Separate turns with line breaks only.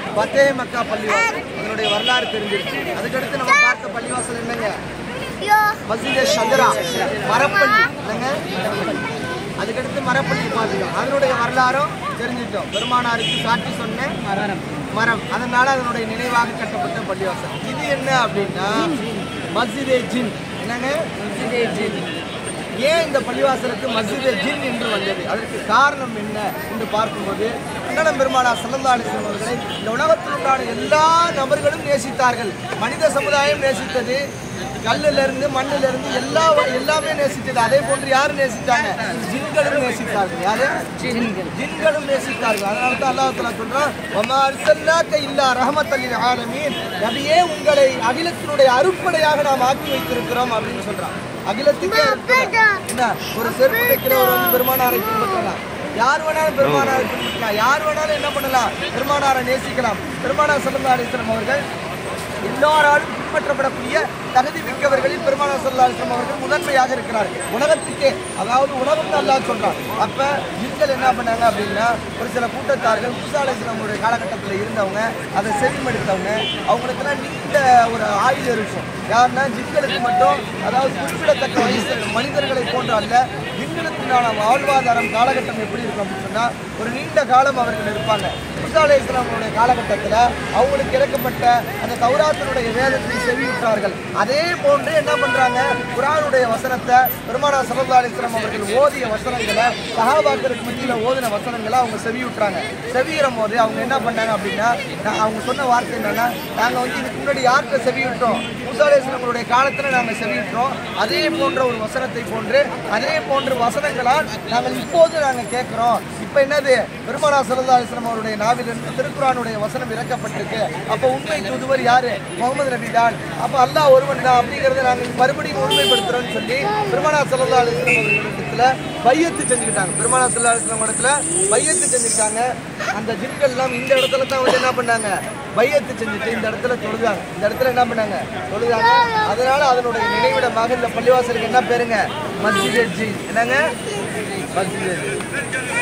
பத்தே மக்கா பள்ளிவாசல் அதனுடைய வரலாறு தெரிஞ்சிருச்சு அதுக்கடுத்து நம்ம பார்த்த பள்ளிவாசல் என்னங்க மஸ்ஜிதே ஷஜரா மரப்பள்ளி என்னங்க அதுக்கடுத்து மரப்பள்ளி பார்த்துட்டோம் அதனுடைய வரலாறும் தெரிஞ்சுட்டோம் பெருமானாருக்கு சாட்சி சொன்ன மரம் மரம் அதனால அதனுடைய நினைவாக கட்டப்பட்ட பள்ளிவாசல் இது என்ன அப்படின்னா மஸ்ஜிதே ஜின் என்னங்க மஸ்ஜிதே ஜின் ஏன் இந்த பள்ளிவாசலுக்கு மஸ்ஜிதே ஜின் என்று வந்தது அதற்கு காரணம் என்ன என்று பார்க்கும்போது அண்ணனம் பெருமானா சல்லல்லா அலிஸ்லாம் அவர்களை இந்த உலகத்தில் உண்டான எல்லா நபர்களும் நேசித்தார்கள் மனித சமுதாயம் நேசித்தது கல்லுல இருந்து மண்ணுல இருந்து எல்லா எல்லாமே நேசித்தது அதே போன்று யாரு நேசித்தாங்க ஜின்களும் நேசித்தார்கள் யாரு ஜின்களும் நேசித்தார்கள் அதனால தான் அல்லாஹ் தஆலா சொல்றான் வமா அர்சல்னாக இல்லா ரஹமத்தல் லில் ஆலமீன் நபியே உங்களை அகிலத்தினுடைய அருட்படையாக நாம் ஆக்கி வைத்திருக்கிறோம் அப்படின்னு சொல்றான் அகிலத்துக்கே அருட்படை. என்ன ஒரு செருப்பு தைக்கிறவர் வந்து பெருமானாரை பின்பற்றலாம் யார் வேணாலும் பெருமானாரை பின்பற்றலாம் யார் வேணாலும் என்ன பண்ணலாம் பெருமானாரை நேசிக்கலாம் பெருமானார் சல்லா அலிஸ்லாம் அவர்கள் எல்லாராலும் பின்பற்றப்படக்கூடிய தகுதி மிக்கவர்களில் பெருமானார் சல்லா அலிஸ்லாம் அவர்கள் முதன்மையாக இருக்கிறார்கள் உலகத்துக்கே அதாவது உலகம் நல்லா சொல்றான் அப்ப ஜின்கள் என்ன பண்ணாங்க அப்படின்னா ஒரு சில கூட்டத்தார்கள் முசா அலிஸ்லாமுடைய காலகட்டத்தில் இருந்தவங்க அதை செவிமடுத்தவங்க அவங்களுக்கெல்லாம் நீண்ட ஒரு ஆயுள் இருக்கும் யாருன்னா ஜின்களுக்கு மட்டும் அதாவது குறிப்பிடத்தக்க வயசு மனிதர்களை போன்ற அல்ல ஜின்களுக்குண்டான வாழ்வாதாரம் காலகட்டம் எப்படி இருக்கும் அப்படின்னு சொன்னா ஒரு நீண்ட காலம் அவர்கள் இருப்பாங்க முசா அலி இஸ்லாமுடைய காலகட்டத்தில் அவங்களுக்கு இறக்கப்பட்ட அந்த தௌராத்தினுடைய வேதத்தை செவியுற்றார்கள் அதே போன்று என்ன பண்றாங்க குரானுடைய வசனத்தை பெருமானா சல்லா அலிஸ்லாம் அவர்கள் ஓதிய வசனங்களை சஹாபாக்களுக்கு மத்தியில் ஓதின வசனங்களை அவங்க செவியுற்றாங்க செவியிற போது அவங்க என்ன பண்ணாங்க அப்படின்னா நான் அவங்க சொன்ன வார்த்தை என்னன்னா நாங்கள் வந்து இதுக்கு முன்னாடி யார்கிட்ட செவியுற்றோம் முசா அலி இஸ்லாமுடைய காலத்தில் நாங்கள் செவியுற்றோம் அதே போன்ற ஒரு வசனத்தை போன்று அதே போன்ற வசனங்களால் நாங்கள் இப்போது நாங்கள் கேட்குறோம் இப்போ என்னது பெருமானா சல்லா அலிஸ்லாம் அவருடைய நாவிலிருந்து திருக்குறானுடைய வசனம் இறக்கப்பட்டிருக்கு அப்போ உண்மை தூதுவர் யாரு முகமது நபி தான் அப்போ அல்லாஹ் ஒருவன் தான் அப்படிங்கிறத நாங்கள் மறுபடியும் உண்மைப்படுத்துறோம்னு சொல்லி பெருமானா சல்லா அலிஸ்லாம் அவர்களிடத்துல பையத்து செஞ்சுக்கிட்டாங்க பெருமானா சல்லா அலிஸ்லாம் இடத்துல பையத்து செஞ்சுக்கிட்டாங்க அந்த ஜின்கள் எல்லாம் இந்த இடத்துல தான் வந்து என்ன பண்ணாங்க பையத்து செஞ்சுட்டு இந்த இடத்துல தொழுதாங்க இந்த இடத்துல என்ன பண்ணாங்க தொழுதாங்க அதனால அதனுடைய நினைவிடமாக இந்த பள்ளிவாசலுக்கு என்ன பேருங்க மஸ்ஜித் ஜின் என்னங்க மஸ்ஜித்